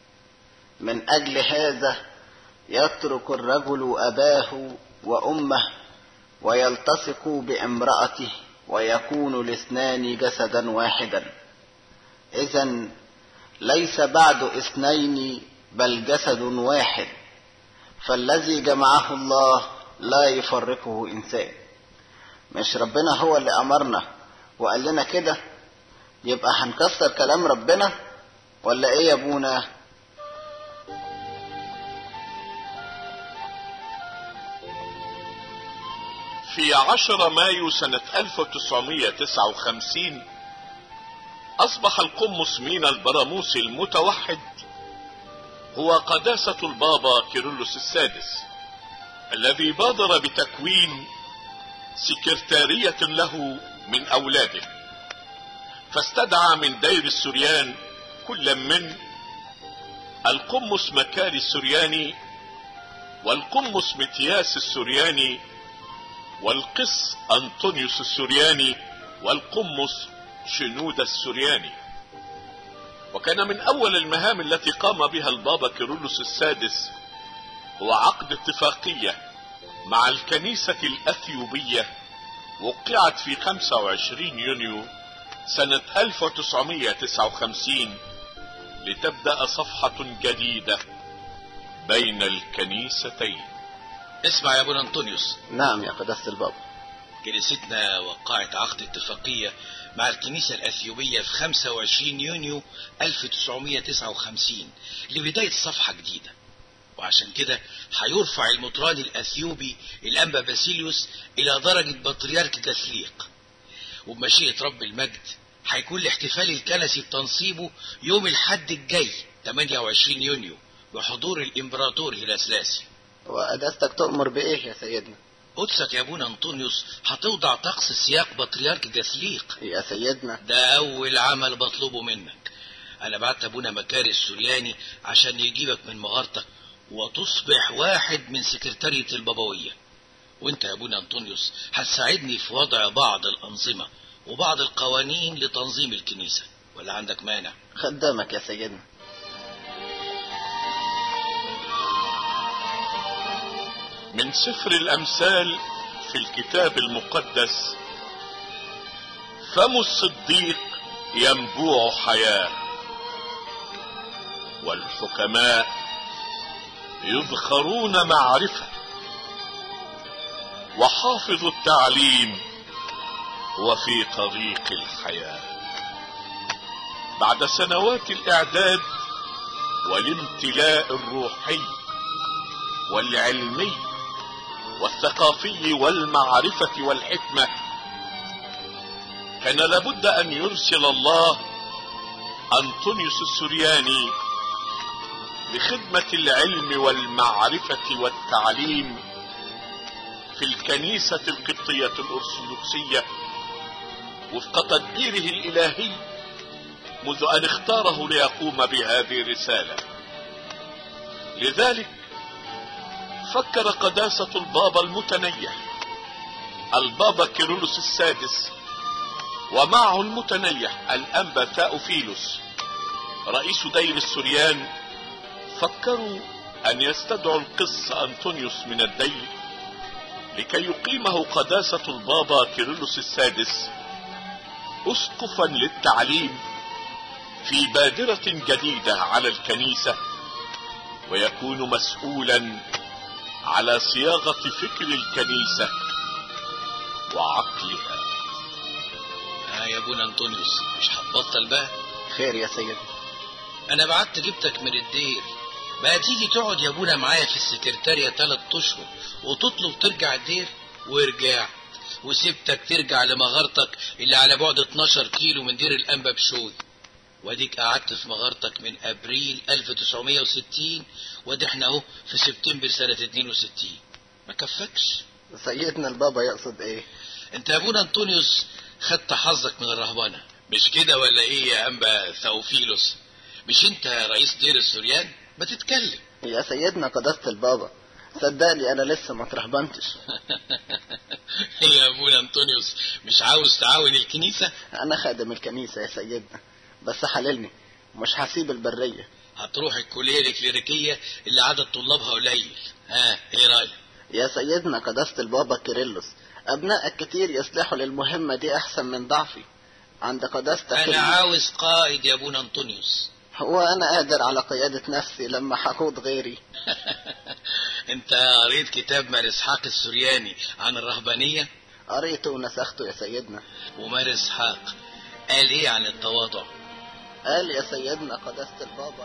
من اجل هذا يترك الرجل اباه وامه ويلتصق بامرأته ويكون الاثنان جسدا واحدا اذا ليس بعد اثنين بل جسد واحد فالذي جمعه الله لا يفرقه انسان مش ربنا هو اللي امرنا وقال لنا كده يبقى هنكسر كلام ربنا ولا ايه يا ابونا في عشر مايو سنة 1959 أصبح القمص مينا البراموسي المتوحد هو قداسة البابا كيرلس السادس الذي بادر بتكوين سكرتارية له من أولاده فاستدعى من دير السريان كل من القمص مكاري السرياني والقمص متياس السرياني والقس أنطونيوس السرياني والقمص شنودة السرياني وكان من أول المهام التي قام بها البابا كيرلس السادس هو عقد اتفاقية مع الكنيسة الأثيوبية وقعت في 25 يونيو سنة 1959 لتبدأ صفحة جديدة بين الكنيستين اسمع يا ابونا انطونيوس نعم يا قداسة البابا كنيستنا وقعت عقد اتفاقية مع الكنيسة الأثيوبية في 25 يونيو 1959 لبداية صفحة جديدة وعشان كده هيرفع المطران الأثيوبي الأنبا باسيليوس إلى درجة بطريرك كاثليق وبمشيئة رب المجد هيكون الاحتفال الكنسي بتنصيبه يوم الحد الجاي 28 يونيو بحضور الإمبراطور هيراسلاسي وقداستك تؤمر بإيه يا سيدنا قدسك يا ابونا أنطونيوس هتوضع طقس سياق بطريرك جاثليق يا سيدنا ده أول عمل بطلبه منك أنا بعت أبونا مكاري السورياني عشان يجيبك من مغارتك وتصبح واحد من سكرتارية البابوية وانت يا ابونا أنطونيوس هتساعدني في وضع بعض الأنظمة وبعض القوانين لتنظيم الكنيسة ولا عندك مانع خدامك يا سيدنا من سفر الأمثال في الكتاب المقدس فم الصديق ينبوع حياة والحكماء يذخرون معرفة وحافظ التعليم وفي طريق الحياة بعد سنوات الإعداد والامتلاء الروحي والعلمي والثقافي والمعرفة والحكمة كان لابد أن يرسل الله أنطونيوس السورياني لخدمة العلم والمعرفة والتعليم في الكنيسة القبطية الأرثوذكسية وفق تدبيره الإلهي منذ أن اختاره ليقوم بهذه الرسالة لذلك فكر قداسة البابا المتنيح البابا كيرلس السادس ومعه المتنيح الأنبا تاوفيلوس رئيس دير السوريان فكروا أن يستدعوا القس أنطونيوس من الدير لكي يقيمه قداسة البابا كيرلس السادس أسقفا للتعليم في بادرة جديدة على الكنيسة ويكون مسؤولا على صياغة فكر الكنيسة وعقلها آه يا ابونا أنطونيوس مش هتبطل بقى خير يا سيدنا أنا بعت جبتك من الدير بقى تيجي تقعد يا ابونا معايا في السكرتارية تلات أشهر وتطلب ترجع الدير ورجعت وسبتك ترجع لمغارتك اللي على بعد 12 كيلو من دير الأنبا بشوي واديك قعدت في مغارتك من ابريل 1960 وادي احنا اهو في سبتمبر سنة 62 ما كفكش سيدنا البابا يقصد ايه انت يا ابونا انطونيوس خدت حظك من الرهبنة مش كده ولا ايه يا انبا ثوفيلوس مش انت رئيس دير السوريان ما تتكلم يا سيدنا قداسة البابا صدقني انا لسه ما اترهبنتش يا ابونا انطونيوس مش عاوز تعاون الكنيسة انا خادم الكنيسة يا سيدنا بس حللني مش هسيب البرية هتروح الكلية الكليريكية اللي عدد طلابها قليل ها ايه رأيك يا سيدنا قداسة البابا كيرلس أبنائك كتير يصلحوا للمهمة دي أحسن من ضعفي عند قداستك أنا عاوز قائد يا أبونا أنطونيوس هو أنا قادر على قيادة نفسي لما هقود غيري أنت قريت كتاب مار إسحاق السورياني عن الرهبانية؟ قريته ونسخته يا سيدنا ومار إسحاق قال إيه عن التواضع؟ قال يا سيدنا قداسة البابا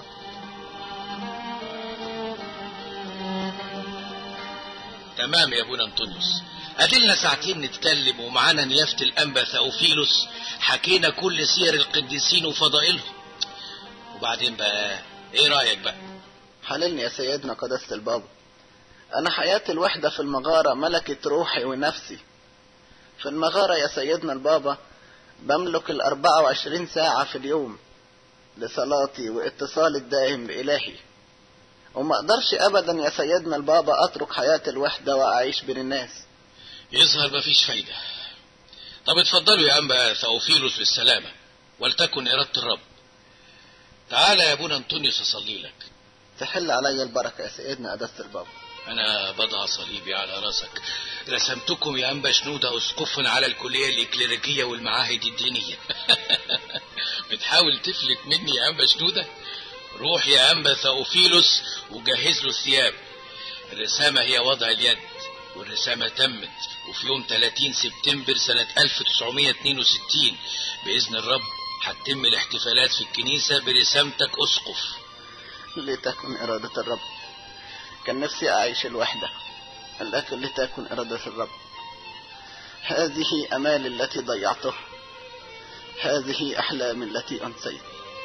تمام يا ابونا انطونيوس ادلنا ساعتين نتكلم ومعانا نيافة الانبا ثاوفيلوس حكينا كل سير القديسين وفضائلهم وبعدين بقى ايه رايك بقى حللني يا سيدنا قداسة البابا انا حياتي الوحدة في المغارة ملكت روحي ونفسي في المغارة يا سيدنا البابا بملك الاربعة وعشرين ساعة في اليوم لصلاتي واتصالي الدائم بإلهي وما اقدرش ابدا يا سيدنا البابا اترك حياة الوحدة واعيش بين الناس يظهر مفيش فايدة طب اتفضلوا يا انبا ثاوفيلوس بالسلامة ولتكن إرادة الرب تعالى يا ابونا انطونيوس اصلي لك تحل علي البركة يا سيدنا قداسة البابا انا بضع صليبي على راسك رسمتكم يا انبا شنودة اسقفا على الكلية الاكليريكية والمعاهد الدينية بتحاول تفلت مني يا انبا شنودة روح يا انبا ثاوفيلوس وجهز له الثياب الرسامة هي وضع اليد والرسامة تمت وفي يوم 30 سبتمبر سنة 1962 بإذن الرب هتتم الاحتفالات في الكنيسة برسامتك أسقف لتكن إرادة الرب كان نفسي أعيش الوحدة لكن لتكن إرادة الرب هذه أمالي التي ضيعتها هذه أحلامي التي أنسيت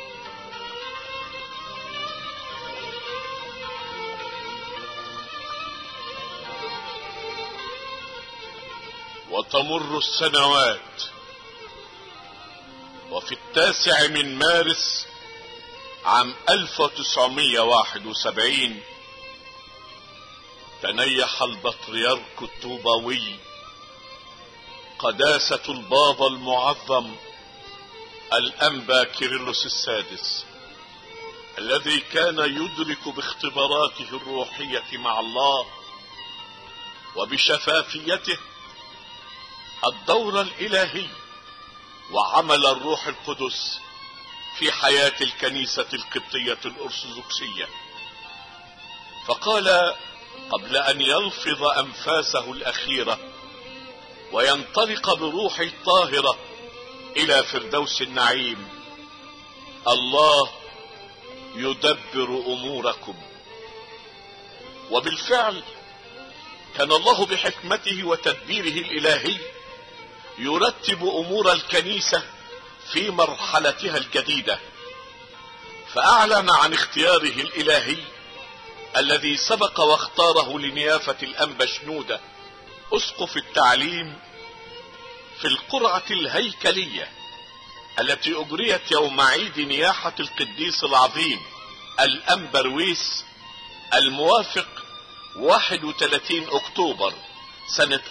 وتمر السنوات وفي التاسع من مارس عام 1971 تنيح البطريرك الطوباوي قداسة البابا المعظم الأنبا كيرلس السادس الذي كان يدرك باختباراته الروحية مع الله وبشفافيته الدور الإلهي وعمل الروح القدس في حياة الكنيسة القبطية الأرثوذكسية فقال قبل أن يلفظ أنفاسه الأخيرة وينطلق بروحه الطاهرة إلى فردوس النعيم الله يدبر أموركم وبالفعل كان الله بحكمته وتدبيره الإلهي يرتب امور الكنيسة في مرحلتها الجديدة فاعلن عن اختياره الالهي الذي سبق واختاره لنيافة الانبا شنودة اسقف التعليم في القرعة الهيكلية التي اجريت يوم عيد نياحة القديس العظيم الانبرويس الموافق 31 اكتوبر سنة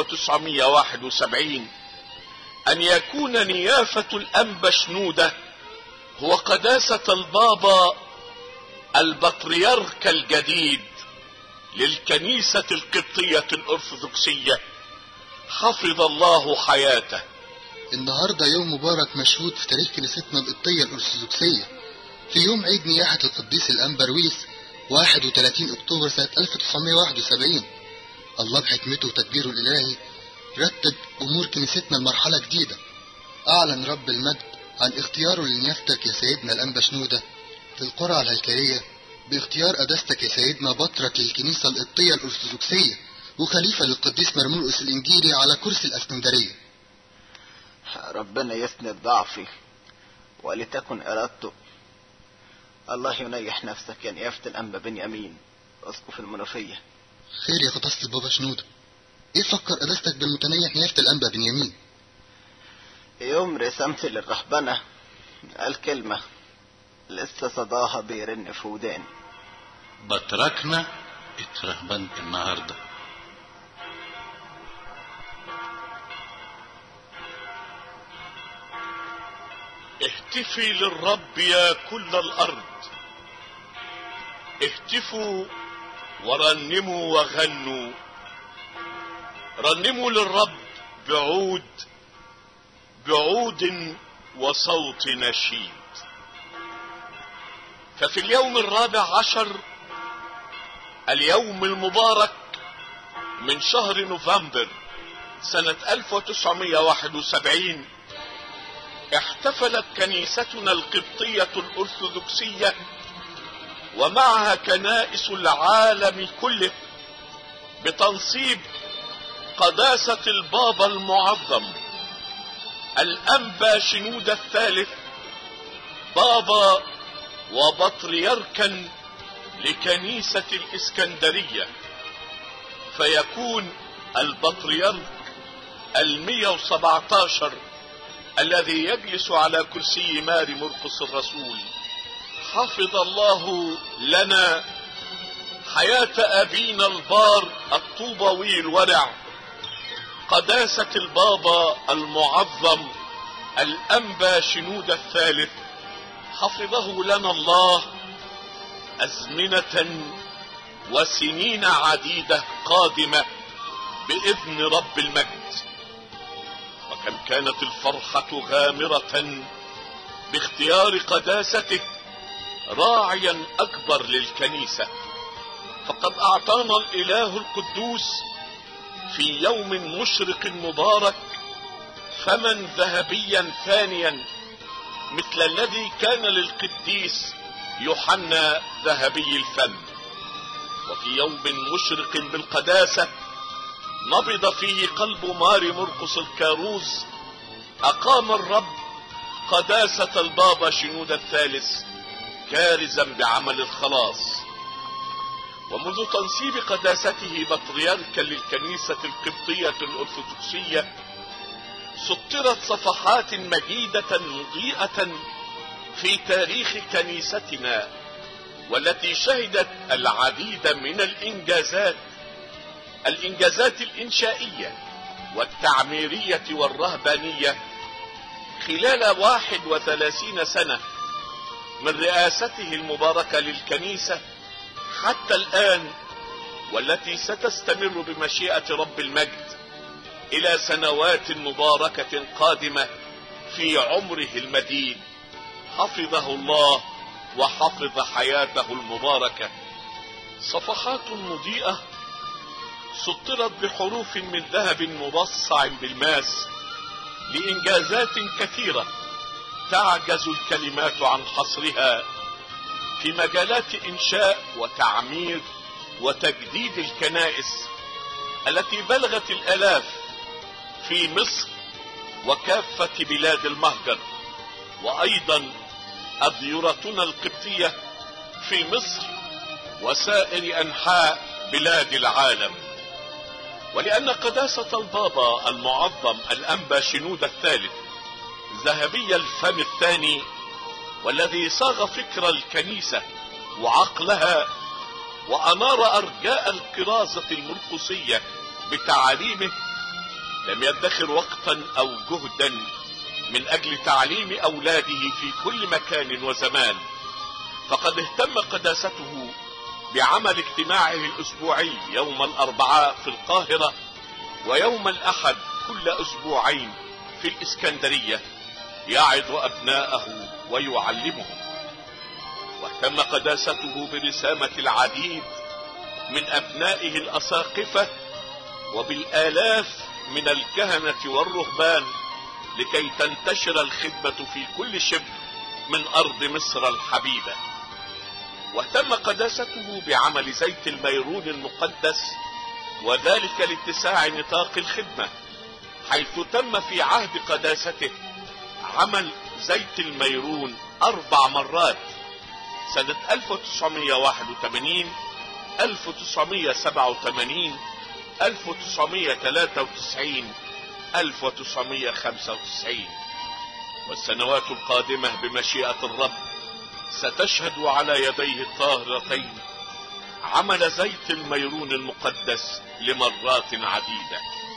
1971 أن يكون نيافة الأنبا شنودة هو قداسة البابا البطريرك الجديد للكنيسة القبطية الأرثوذكسية حفظ الله حياته النهاردة يوم مبارك مشهود في تاريخ كنيستنا القبطية الأرثوذكسية في يوم عيد نياحة القديس الأنبرويس 31 أكتوبر سنة 1971 الله بحكمته وتدبيره الإلهي رتب أمور كنيستنا لمرحلة جديدة أعلن رب المجد عن اختياره لنيافتك يا سيدنا الأنبا شنودة في القرعة الهيكلية باختيار قداستك يا سيدنا بطرك للكنيسة القبطية الأرثوذكسية وخليفة للقديس مرمرقس الإنجيلي على كرسي الأسكندرية ربنا يسند ضعفي ولتكن إرادته الله ينيح نفسك يا نيافة الأنبا بنيامين أسقف المنوفية خير يا قداسة البابا شنودة ايه فكر قداستك بالمتنيح نيافة الأنبا بنيامين يوم رسمت للرهبنة الكلمة لسه صداها بيرن في وداني بتركنا اترهبنت النهارده اهتفي للرب يا كل الارض اهتفوا ورنموا وغنوا رنموا للرب بعود بعود وصوت نشيد ففي اليوم الرابع عشر اليوم المبارك من شهر نوفمبر سنة 1971 احتفلت كنيستنا القبطية الأرثوذكسية ومعها كنائس العالم كله بتنصيب قداسة البابا المعظم الأنبا شنود الثالث بابا وبطريركا لكنيسة الإسكندرية فيكون البطريرك المية وسبعتاشر الذي يجلس على كرسي ماري مرقس الرسول حفظ الله لنا حياة أبينا البار الطوبوي الورع قداسة البابا المعظم الأنبا شنود الثالث حفظه لنا الله أزمنة وسنين عديدة قادمة بإذن رب المجد وكم كانت الفرحة غامرة باختيار قداسته راعيا أكبر للكنيسة فقد أعطانا الإله القدوس في يوم مشرق مبارك فما ذهبيا ثانيا مثل الذي كان للقديس يوحنا ذهبي الفم وفي يوم مشرق بالقداسة نبض فيه قلب ماري مرقس الكاروز أقام الرب قداسة البابا شنود الثالث كارزا بعمل الخلاص ومنذ تنصيب قداسته بطريركا للكنيسة القبطية الأرثوذكسية سطرت صفحات مجيدة مضيئة في تاريخ كنيستنا والتي شهدت العديد من الإنجازات الإنجازات الإنشائية والتعميرية والرهبانية خلال واحد وثلاثين سنة من رئاسته المباركة للكنيسة حتى الآن والتي ستستمر بمشيئة رب المجد إلى سنوات مباركة قادمة في عمره المديد حفظه الله وحفظ حياته المباركة صفحات مضيئة سطرت بحروف من ذهب مبصع بالماس لإنجازات كثيرة تعجز الكلمات عن حصرها في مجالات إنشاء وتعمير وتجديد الكنائس التي بلغت الآلاف في مصر وكافة بلاد المهجر وأيضا أديرتنا القبطية في مصر وسائر أنحاء بلاد العالم ولأن قداسة البابا المعظم الأنبا شنود الثالث ذهبي الفم الثاني والذي صاغ فكر الكنيسة وعقلها وأنار أرجاء الكرازة المرقسية بتعاليمه لم يدخر وقتا أو جهدا من أجل تعليم أولاده في كل مكان وزمان فقد اهتم قداسته بعمل اجتماعه الأسبوعي يوم الأربعاء في القاهرة ويوم الأحد كل أسبوعين في الإسكندرية يعظ أبناءه ويعلمهم واهتم قداسته برسامة العديد من أبنائه الأساقفة وبالآلاف من الكهنة والرهبان لكي تنتشر الخدمة في كل شبر من أرض مصر الحبيبة واهتم قداسته بعمل زيت الميرون المقدس وذلك لاتساع نطاق الخدمة حيث تم في عهد قداسته عمل زيت الميرون أربع مرات سنة 1981 1987 1993 1995 والسنوات القادمة بمشيئة الرب ستشهد على يديه الطاهرتين عمل زيت الميرون المقدس لمرات عديدة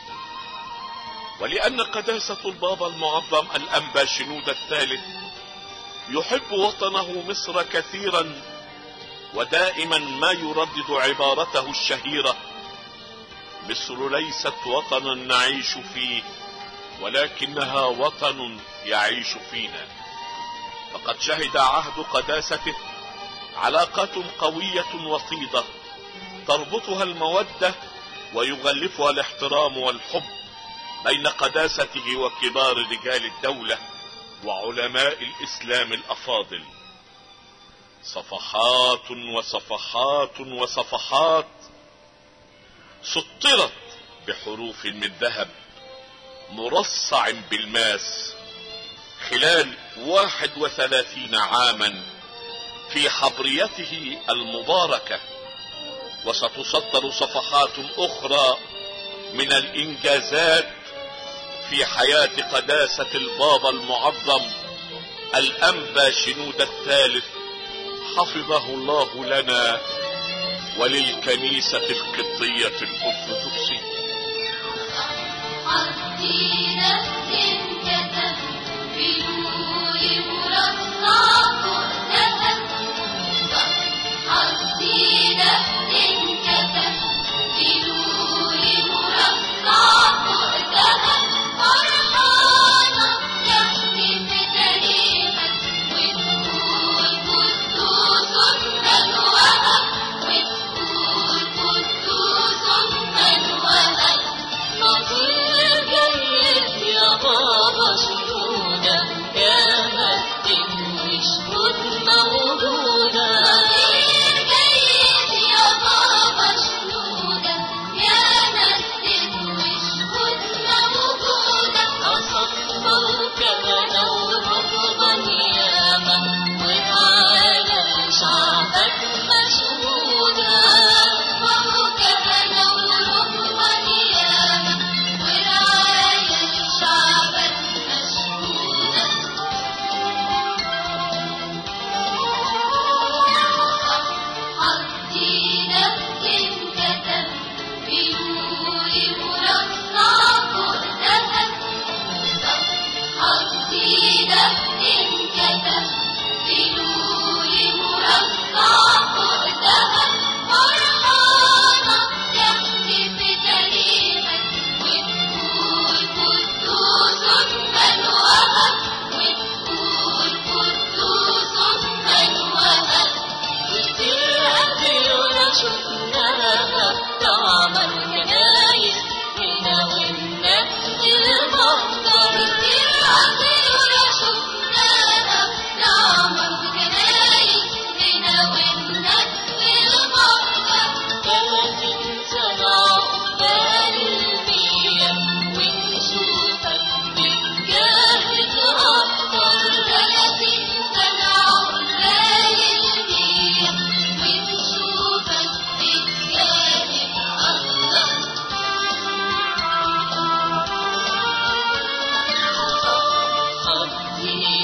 ولأن قداسة البابا المعظم الأنبا شنود الثالث يحب وطنه مصر كثيرا ودائما ما يردد عبارته الشهيرة مصر ليست وطنا نعيش فيه ولكنها وطن يعيش فينا فقد شهد عهد قداسته علاقات قوية وطيدة تربطها المودة ويغلفها الاحترام والحب بين قداسته وكبار رجال الدولة وعلماء الإسلام الأفاضل صفحات وصفحات وصفحات سطرت بحروف من ذهب مرصع بالماس خلال واحد وثلاثين عاما في حبريته المباركة وستصدر صفحات أخرى من الإنجازات في حياة قداسة البابا المعظم الأنبا شنود الثالث حفظه الله لنا وللكنيسة القبطية الأرثوذكسية حظي نفس كتب بنور مرصع مؤتفل حظي نفس كتب بنور مرصع مؤتفل فرحانة يحكي في تاريخك وتقول قدوس من وهب وتقول قدوس من وهب نصير جيد يا بابا شنو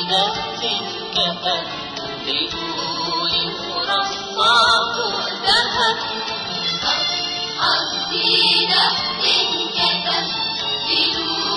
نفس كفن بنور مرصعة ذهب أصحى في نفس كفن بنور